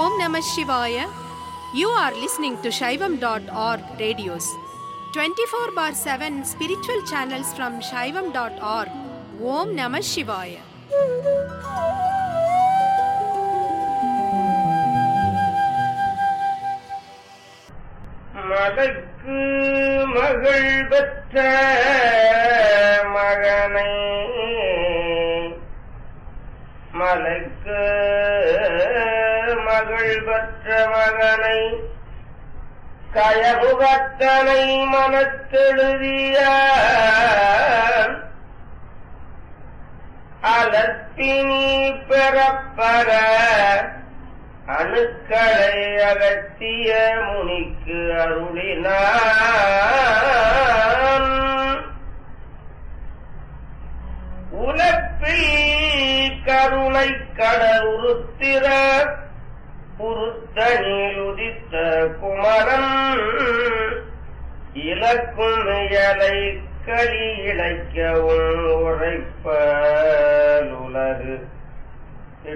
Om Namah Shivaya. You are listening to Shaivam.org radios. 24 bar 7 spiritual channels from Shaivam.org. Om Namah Shivaya. மலைக்கு மகள் பெற்ற மகனை மலைக்கு மகள் பெற்ற மகனை கயமுகத்தனை மனத்தெழுதிய அலப்பினி பெறப்பட அணுக்களை அகற்றிய முனிக்கு அருளினான் உலப்பில் கருணை கடலுருத்திர உருத்தனில் உதித்த குமரன் இலக்கும் இயலை களி இழைக்கவும் உரைப்ப